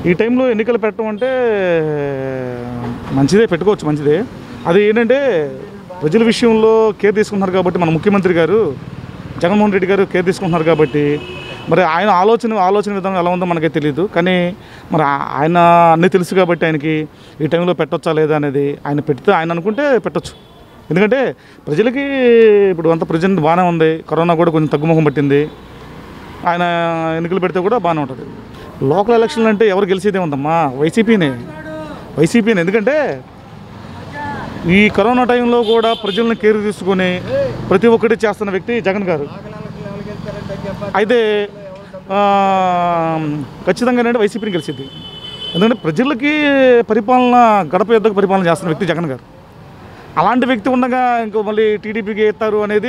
ఈ టైంలో ఎన్నికలు పెట్టడం అంటే మంచిదే పెట్టుకోవచ్చు మంచిదే అది ఏంటంటే ప్రజల విషయంలో కేర్ తీసుకుంటున్నారు కాబట్టి మన ముఖ్యమంత్రి గారు జగన్మోహన్ రెడ్డి గారు కేర్ తీసుకుంటున్నారు కాబట్టి మరి ఆయన ఆలోచన ఆలోచన విధానం ఎలా ఉందో మనకే తెలియదు కానీ మరి ఆ- ఆయన అన్నీ తెలుసు కాబట్టి ఆయనకి ఈ టైంలో పెట్టొచ్చా లేదా అనేది ఆయన పెడితే ఆయన అనుకుంటే పెట్టొచ్చు ఎందుకంటే ప్రజలకి ఇప్పుడు అంత ప్రజెంట్ బాగానే ఉంది కరోనా కూడా కొంచెం తగ్గుముఖం పట్టింది ఆయన ఎన్నికలు పెడితే కూడా బాగానే ఉంటుంది లోకల్ ఎలక్షన్లు అంటే ఎవరు గెలిచేదే ఉందమ్మా వైసీపీనే వైసీపీనే ఎందుకంటే ఈ కరోనా టైంలో కూడా ప్రజలను కేర్ తీసుకొని ప్రతి ఒక్కటి చేస్తున్న వ్యక్తి జగన్ గారు అయితే ఆ, ఖచ్చితంగా ఏంటంటే వైసీపీని గెలిచింది ఎందుకంటే ప్రజలకి పరిపాలన గడప యుద్ధకు పరిపాలన చేస్తున్న వ్యక్తి జగన్ గారు అలాంటి వ్యక్తి ఉండగా ఇంకో మళ్ళీ టీడీపీకి ఎత్తారు అనేది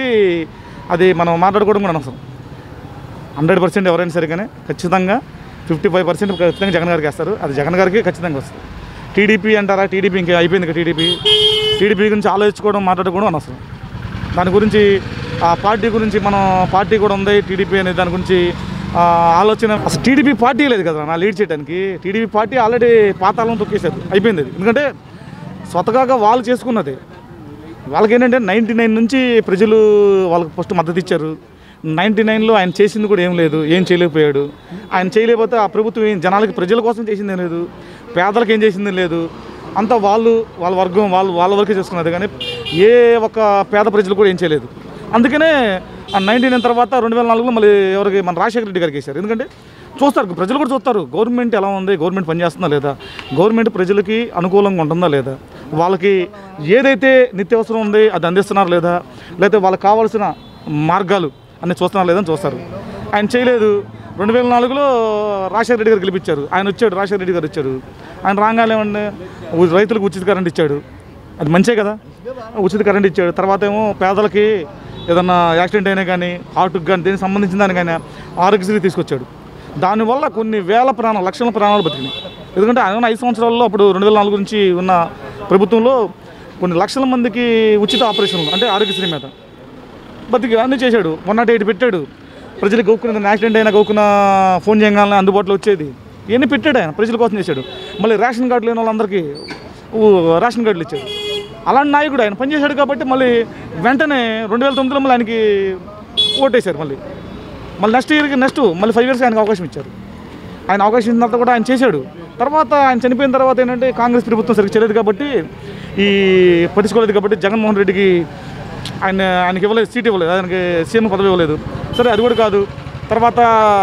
అది మనం మాట్లాడుకోవడం కూడా అనవసరం హండ్రెడ్ పర్సెంట్ ఎవరైనా సరే కానీ ఖచ్చితంగా ఫిఫ్టీ ఫైవ్ పర్సెంట్ ఖచ్చితంగా జగన్ గారికి వేస్తారు అది జగన్ గారికి ఖచ్చితంగా వస్తుంది టీడీపీ అంటారా టీడీపీ ఇంకా అయిపోయింది కదా టీడీపీ టీడీపీ గురించి ఆలోచించుకోవడం మాట్లాడుకోవడం అనవసరం దాని గురించి ఆ పార్టీ గురించి మనం పార్టీ కూడా ఉంది టీడీపీ అనే దాని గురించి ఆ, ఆలోచన అసలు టీడీపీ పార్టీ లేదు కదా నా లీడ్ చేయడానికి టీడీపీ పార్టీ ఆల్రెడీ పాతాళం తొక్కేశారు అయిపోయింది అది ఎందుకంటే స్వతహాగా వాళ్ళు చేసుకున్నది వాళ్ళకి ఏంటంటే నైంటీ నైన్ నుంచి ప్రజలు వాళ్ళకి ఫస్ట్ మద్దతు ఇచ్చారు నైంటీ నైన్లో ఆయన చేసింది కూడా ఏం లేదు ఏం చేయలేకపోయాడు ఆయన చేయలేకపోతే ఆ ప్రభుత్వం ఏం జనాలకి ప్రజల కోసం చేసింది ఏం లేదు పేదలకు ఏం చేసింది లేదు అంతా వాళ్ళు వాళ్ళ వర్గం వాళ్ళు వాళ్ళ వరకే చేసుకున్నది కానీ ఏ ఒక్క పేద ప్రజలు కూడా ఏం చేయలేదు అందుకనే ఆ నైన్టీ నైన్ తర్వాత రెండు వేల నాలుగులో మళ్ళీ ఎవరికి మన రాజశేఖర రెడ్డి గారికి వేశారు ఎందుకంటే చూస్తారు ప్రజలు కూడా చూస్తారు గవర్నమెంట్ ఎలా ఉంది గవర్నమెంట్ పనిచేస్తుందా లేదా గవర్నమెంట్ ప్రజలకి అనుకూలంగా ఉంటుందా లేదా వాళ్ళకి ఏదైతే నిత్యావసరం ఉంది అది అందిస్తున్నారు లేదా లేకపోతే వాళ్ళకి కావాల్సిన మార్గాలు అన్ని చూస్తున్నారు లేదని చూస్తారు ఆయన చేయలేదు రెండు వేల నాలుగులో రాజశేఖర రెడ్డి గారు గెలిపించారు ఆయన వచ్చాడు రాజశేఖర రెడ్డి గారు వచ్చాడు ఆయన రాగానే ఏమంటే రైతులకు ఉచిత కరెంట్ ఇచ్చాడు అది మంచే కదా ఉచిత కరెంట్ ఇచ్చాడు తర్వాత ఏమో పేదలకి ఏదన్నా యాక్సిడెంట్ అయినా కానీ హార్ట్కి కానీ దీనికి సంబంధించిన దానికైనా ఆరోగ్యశ్రీ తీసుకొచ్చాడు దానివల్ల కొన్ని వేల ప్రాణాలు లక్షల ప్రాణాలు బతికినాయి ఎందుకంటే ఆయన ఉన్న ఐదు సంవత్సరాల్లో అప్పుడు రెండు వేల నాలుగు నుంచి ఉన్న ప్రభుత్వంలో కొన్ని లక్షల మందికి ఉచిత ఆపరేషన్లు అంటే ఆరోగ్యశ్రీ మీద బతికి అన్నీ చేశాడు వన్ నాట్ ఎయిట్ పెట్టాడు ప్రజలకు గోక్కున్న యాక్సిడెంట్ అయినా గోక్కున్న ఫోన్ చేయగానే అందుబాటులో వచ్చేది ఇవన్నీ పెట్టాడు ఆయన ప్రజల కోసం చేశాడు మళ్ళీ రేషన్ కార్డు లేని వాళ్ళందరికీ ఊ, రేషన్ కార్డులు ఇచ్చాడు అలాంటి నాయకుడు ఆయన పనిచేశాడు కాబట్టి మళ్ళీ వెంటనే రెండు వేల తొమ్మిదిలో మళ్ళీ ఆయనకి ఓటేశారు మళ్ళీ మళ్ళీ నెక్స్ట్ ఇయర్కి నెక్స్ట్ మళ్ళీ ఫైవ్ ఇయర్స్ ఆయనకు అవకాశం ఇచ్చారు ఆయన అవకాశం ఇచ్చిన తర్వాత కూడా ఆయన చేశాడు తర్వాత ఆయన చనిపోయిన తర్వాత ఏంటంటే కాంగ్రెస్ ప్రభుత్వం సరిగ్గా చేయలేదు కాబట్టి ఈ పట్టించుకోలేదు కాబట్టి జగన్మోహన్ రెడ్డికి ఆయన ఆయనకి ఇవ్వలేదు సీట్ ఇవ్వలేదు ఆయనకి సీఎం పదవి ఇవ్వలేదు సరే అది కూడా కాదు తర్వాత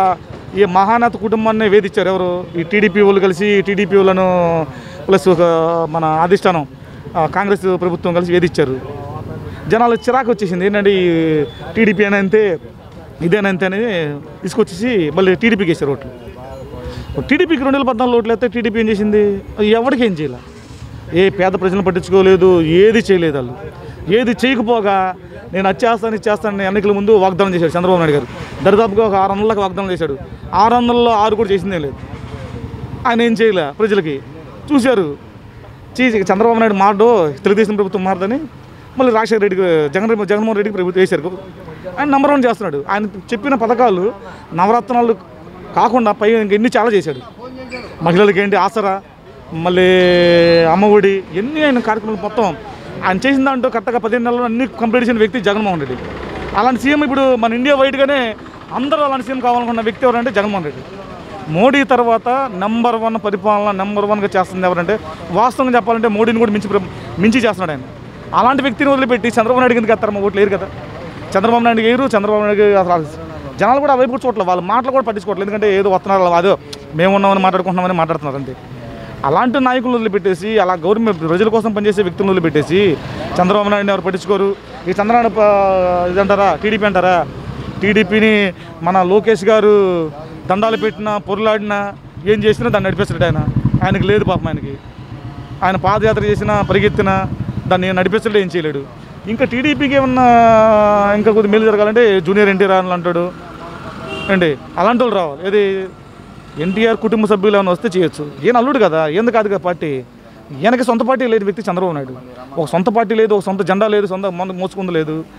ఈ మహానాథ్ కుటుంబాన్ని వేధించారు ఎవరు ఈ టీడీపీ వాళ్ళు కలిసి టీడీపీ వాళ్ళను ప్లస్ ఒక మన అధిష్టానం ఆ, కాంగ్రెస్ ప్రభుత్వం కలిసి వేధించారు జనాలు చిరాకు వచ్చేసింది ఏంటంటే ఈ టీడీపీ అని అంతే ఇదేనంతే అని తీసుకొచ్చేసి మళ్ళీ టీడీపీకి వేసారు ఓట్లు టీడీపీకి రెండు వేల పద్నాలుగు ఓట్లు అయితే టీడీపీ ఏం చేసింది ఎవరికి ఏం చేయాల ఏ పేద ప్రజలను పట్టించుకోలేదు ఏది చేయలేదు వాళ్ళు ఏది చేయకపోగా నేను అది చేస్తాను ఇది చేస్తాను ఎన్నికల ముందు వాగ్దానం చేశాడు చంద్రబాబు నాయుడు గారు దరిదాపుగా ఒక ఆరు వందలకు వాగ్దానం చేశాడు ఆరు వందలలో ఆరు కూడా చేసిందే లేదు ఆయన ఏం చేయలే ప్రజలకి చూశారు చీ చంద్రబాబు నాయుడు మారడు తెలుగుదేశం ప్రభుత్వం మారదని మళ్ళీ రాజశేఖర రెడ్డికి జగన్ జగన్మోహన్ రెడ్డికి ప్రభుత్వం వేశారు ఆయన నెంబర్ వన్ చేస్తున్నాడు ఆయన చెప్పిన పథకాలు నవరత్నాలు కాకుండా పై ఇంకా ఎన్ని చాలా చేశాడు మహిళలకి ఏంటి ఆసరా మళ్ళీ అమ్మఒడి ఎన్ని ఆయన కార్యక్రమాలు మొత్తం ఆయన చేసిన దాంట్లో కరెక్ట్గా పదిహేను నెలలు అన్ని కంప్లీట్ చేసిన వ్యక్తి జగన్మోహన్ రెడ్డి అలాంటి సీఎం ఇప్పుడు మన ఇండియా వైడ్గానే అందరూ అలాంటి సీఎం కావాలనుకున్న వ్యక్తి ఎవరంటే జగన్మోహన్ రెడ్డి మోడీ తర్వాత నెంబర్ వన్ పరిపాలన నెంబర్ వన్గా చేస్తుంది ఎవరంటే వాస్తవంగా చెప్పాలంటే మోడీని కూడా మించి ప్ర- మించి చేస్తున్నాడు ఆయన అలాంటి వ్యక్తిని వదిలిపెట్టి చంద్రబాబు నాయుడు కిందకి ఎత్తారు మా ఓట్లు లేరు కదా చంద్రబాబు నాయుడు వేయరు చంద్రబాబు నాయుడు అసలు జనాలు కూడా అవైపు కూడా చూడట్లేదు వాళ్ళ మాటలు కూడా పట్టించుకోవట్లేదు ఎందుకంటే ఏదో వస్తున్నారు అదో మేము ఉన్నామని మాట్లాడుకుంటున్నామని మాట్లాడుతున్నారు అంతే అలాంటి నాయకులను వదిలిపెట్టేసి అలా గవర్నమెంట్ ప్రజల కోసం పనిచేసే వ్యక్తులను వదిలిపెట్టేసి చంద్రబాబు నాయుడుని ఎవరు పట్టించుకోరు ఈ చంద్రబాబు ప- ఇదంటారా టీడీపీ అంటారా టీడీపీని మన లోకేష్ గారు దండాలు పెట్టినా పొరులాడినా ఏం చేసినా దాన్ని నడిపిస్తాడు ఆయన ఆయనకి లేదు పాపం ఆయనకి ఆయన పాదయాత్ర చేసినా పరిగెత్తినా దాన్ని నడిపించడం ఏం చేయలేడు ఇంకా టీడీపీకి ఏమన్నా ఇంకా కొద్ది మేలు జరగాలంటే జూనియర్ ఎన్టీఆర్ అని అంటాడు అండి అలాంటి వాళ్ళు రావాలి ఏది ఎన్టీఆర్ కుటుంబ సభ్యులు ఏమైనా వస్తే చేయొచ్చు ఈయన అల్లుడు కదా ఏంది కాదు కదా పార్టీ ఈయనకి సొంత పార్టీ లేదు వ్యక్తి చంద్రబాబు నాయుడు ఒక సొంత పార్టీ లేదు ఒక సొంత జెండా లేదు సొంత మందు మోసుకుంది లేదు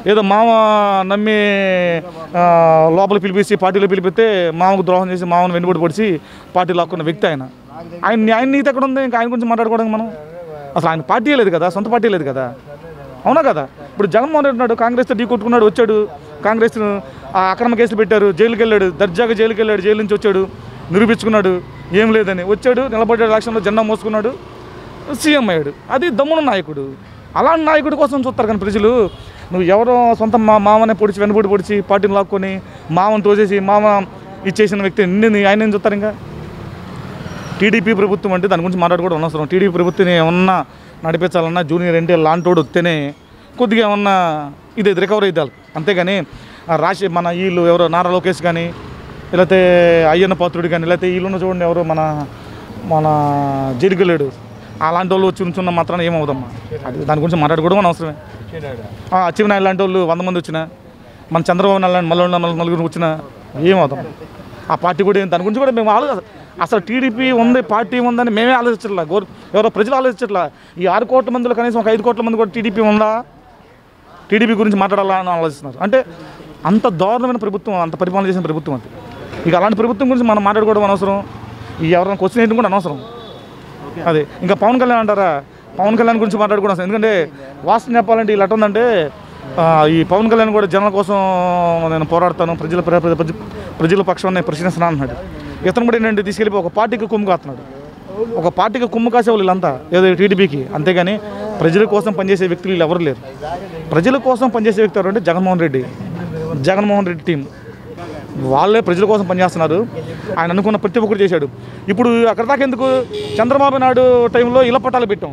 ఏదో మామ నమ్మి ఆ, లోపల పిలిపిస్తే పార్టీలో పిలిపిస్తే మామకు ద్రోహం చేసి మామను వెన్నుబడి పొడిచి పార్టీ లాక్కున్న వ్యక్తి ఆయన ఆయన ఆయన నీతి ఎక్కడ ఉంది ఇంకా ఆయన గురించి మాట్లాడుకోవడానికి మనం అసలు ఆయన పార్టీ లేదు కదా సొంత పార్టీ లేదు కదా అవునా కదా ఇప్పుడు జగన్మోహన్ రెడ్డి ఉన్నాడు కాంగ్రెస్తో ఢీ కొట్టుకున్నాడు వచ్చాడు కాంగ్రెస్ ఆ అక్రమ కేసులు పెట్టారు జైలుకి వెళ్ళాడు దర్జాగా జైలుకి వెళ్ళాడు జైలు నుంచి వచ్చాడు నిరూపించుకున్నాడు ఏం లేదని వచ్చాడు నిలబడ్డాడు ఎలక్షన్లో జెండా మోసుకున్నాడు సీఎం అయ్యాడు అది దమ్మున నాయకుడు అలాంటి నాయకుడి కోసం చూస్తారు కానీ ప్రజలు నువ్వు ఎవరో సొంత మా మామనే పొడిచి వెనుబడి పొడిచి పార్టీని లాక్కొని మామని తోసేసి మామ ఇచ్చేసిన వ్యక్తి నిన్ను ఆయన ఏం చూస్తారు ఇంకా టీడీపీ ప్రభుత్వం అంటే దాని గురించి మాట్లాడుకోవడం అనవసరం టీడీపీ ప్రభుత్వం ఏమన్నా నడిపించాలన్నా జూనియర్ ఎన్టీఆర్ లాంటోడు వస్తేనే కొద్దిగా ఏమన్నా ఇది రికవర్ అవుతారు అంతేగాని ఆ రాశి మన వీళ్ళు ఎవరో నారా లోకేష్ కానీ లేకపోతే అయ్యన్న పాత్రుడు కానీ లేకపోతే వీళ్ళున్న చూడండి ఎవరు మన మన జిరిగలేడు అలాంటి వాళ్ళు వచ్చి ఉంచున్న మాత్రాన ఏమవుదమ్మా అది దాని గురించి మాట్లాడుకోవడం మన అవసరమే ఆ, అచ్చివనాయుడు లాంటి వాళ్ళు వంద మంది వచ్చినా మన చంద్రబాబు నాయుడు లాంటి మళ్ళీ మళ్ళీ నలుగురు వచ్చినా ఏమవుతాం ఆ పార్టీ కూడా ఏం- దాని గురించి కూడా మేము ఆలో అసలు టీడీపీ ఉంది పార్టీ ఉందని మేమే ఆలోచించట్లా గోర్ ఎవరో ప్రజలు ఆలోచించట్లా ఈ ఆరు కోట్ల మందిలో కనీసం ఒక ఐదు కోట్ల మంది కూడా టీడీపీ ఉందా టీడీపీ గురించి మాట్లాడాలా అని ఆలోచిస్తున్నారు అంటే అంత దారుణమైన ప్రభుత్వం అంత పరిపాలన చేసిన ప్రభుత్వం అది ఇక అలాంటి ప్రభుత్వం గురించి మనం మాట్లాడుకోవడం అనవసరం ఈ ఎవరైనా క్వశ్చన్ వేయడం కూడా అనవసరం అదే ఇంకా పవన్ కళ్యాణ్ అంటారా పవన్ కళ్యాణ్ గురించి మాట్లాడుకోవడం అసలు ఎందుకంటే వాస్తవం చెప్పాలంటే ఇలా ఉందంటే ఆ, ఈ పవన్ కళ్యాణ్ కూడా జనాల కోసం నేను పోరాడతాను ప్రజల ప్ర- ప్ర- ప్రజ- ప్రజల పక్షం నేను ప్రశ్నిస్తున్నాను అన్నాడు ఇతను కూడా ఏంటంటే తీసుకెళ్ళి ఒక పార్టీకి కొమ్ము కాస్తున్నాడు ఒక పార్టీకి కొమ్ము కాసే వాళ్ళు వీళ్ళంతా ఏదో టీడీపీకి అంతేగాని ప్రజల కోసం పనిచేసే వ్యక్తులు వీళ్ళు ఎవరు లేరు ప్రజల కోసం పనిచేసే వ్యక్తి ఎవరు అంటే జగన్మోహన్ రెడ్డి జగన్మోహన్ రెడ్డి టీం వాళ్ళే ప్రజల కోసం పనిచేస్తున్నారు ఆయన అనుకున్న ప్రతి ఒక్కరు చేశాడు ఇప్పుడు అక్కడ దాకా ఎందుకు చంద్రబాబు నాయుడు టైంలో ఇళ్ల పట్టాలు పెట్టాం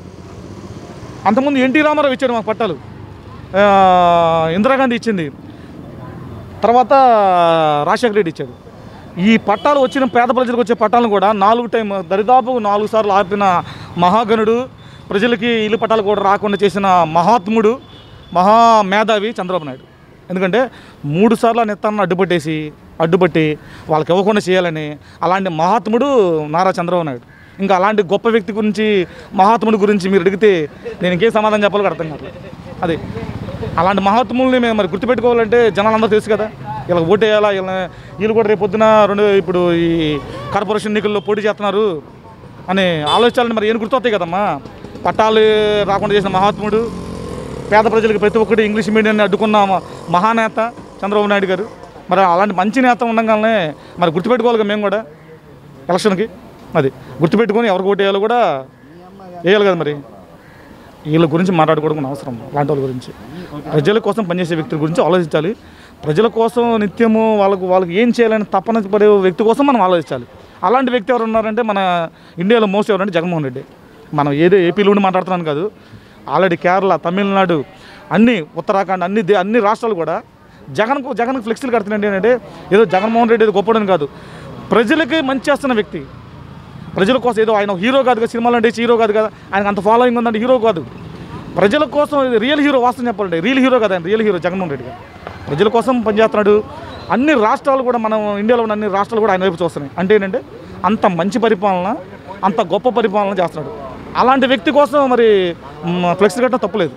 అంతకుముందు ఎన్టీ రామారావు ఇచ్చాడు మాకు పట్టాలు ఆ, ఇందిరాగాంధీ ఇచ్చింది తర్వాత రాజశేఖర రెడ్డి ఇచ్చాడు ఈ పట్టాలు వచ్చిన పేద ప్రజలకు వచ్చే పట్టాలను కూడా నాలుగు టైం దరిదాపు నాలుగు సార్లు ఆపిన మహాగణుడు ప్రజలకి ఇల్లు పట్టాలు కూడా రాకుండా చేసిన మహాత్ముడు మహా మేధావి చంద్రబాబు నాయుడు ఎందుకంటే మూడు సార్లు ఆ నెత్తాన్ని అడ్డుపట్టేసి అడ్డుపట్టి వాళ్ళకి ఇవ్వకుండా చేయాలని అలాంటి మహాత్ముడు నారా చంద్రబాబు నాయుడు ఇంకా అలాంటి గొప్ప వ్యక్తి గురించి మహాత్ముడి గురించి మీరు అడిగితే నేను ఇంకేం సమాధానం చెప్పాలో కూడా అర్థం కాదు అదే అలాంటి మహాత్ముల్ని మేము మరి గుర్తుపెట్టుకోవాలంటే జనాలందరూ తెలుసు కదా ఇలా ఓటేయాలా ఇలా వీళ్ళు కూడా రేపు పొద్దున రెండు ఇప్పుడు ఈ కార్పొరేషన్ ఎన్నికల్లో పోటీ చేస్తున్నారు అని ఆలోచించాలని మరి ఏం గుర్తొస్తాయి కదమ్మా పట్టాలు రాకుండా చేసిన మహాత్ముడు పేద ప్రజలకు ప్రతి ఒక్కటి ఇంగ్లీష్ మీడియాన్ని అడ్డుకున్న మ- మహానేత చంద్రబాబు నాయుడు గారు మరి అలాంటి మంచి నేత ఉండగానే మరి గుర్తుపెట్టుకోవాలి కదా మేము కూడా ఎలక్షన్కి అది గుర్తుపెట్టుకొని ఎవరికి ఓటు వేయాలో కూడా వేయాలి కదా మరి వీళ్ళ గురించి మాట్లాడుకోవడం మన అవసరం అలాంటి వాళ్ళ గురించి ప్రజల కోసం పనిచేసే వ్యక్తుల గురించి ఆలోచించాలి ప్రజల కోసం నిత్యము వాళ్ళకు వాళ్ళకి ఏం చేయాలని తపన పడే వ్యక్తి కోసం మనం ఆలోచించాలి అలాంటి వ్యక్తి ఎవరు ఉన్నారంటే మన ఇండియాలో మోస్ట్ ఎవరంటే జగన్మోహన్ రెడ్డి మనం ఏదో ఏపీలో ఉండి మాట్లాడుతున్నాను కాదు ఆల్రెడీ కేరళ తమిళనాడు అన్ని ఉత్తరాఖండ్ అన్ని దే- అన్ని రాష్ట్రాలు కూడా జగన్కు జగన్కి ఫ్లెక్సీలు కడుతున్నాయండి ఏంటంటే ఏదో జగన్మోహన్ రెడ్డి ఏదో గొప్పడని కాదు ప్రజలకి మంచి చేస్తున్న వ్యక్తి ప్రజల కోసం ఏదో ఆయన హీరో కాదు కదా సినిమాలో అంటే హీరో కాదు కదా ఆయనకు అంత ఫాలోయింగ్ ఉందంటే హీరో కాదు ప్రజల కోసం ఇది రియల్ హీరో వాస్తవం చెప్పాలంటే రియల్ హీరో కదా ఆయన రియల్ హీరో జగన్మోహన్ రెడ్డి గారు ప్రజల కోసం పనిచేస్తున్నాడు అన్ని రాష్ట్రాలు కూడా మనం ఇండియాలో ఉన్న అన్ని రాష్ట్రాలు కూడా ఆయన వైపు చూస్తున్నాయి అంటే ఏంటంటే అంత మంచి పరిపాలన అంత గొప్ప పరిపాలన చేస్తున్నాడు అలాంటి వ్యక్తి కోసం మరి ఫ్లెక్స్ కట్టడం తప్పులేదు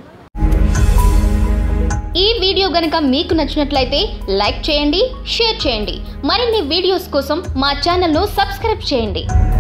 ఈ వీడియో గనుక మీకు నచ్చినట్లయితే లైక్ చేయండి షేర్ చేయండి మరిన్ని వీడియోస్ కోసం మా ఛానల్ను సబ్స్క్రైబ్ చేయండి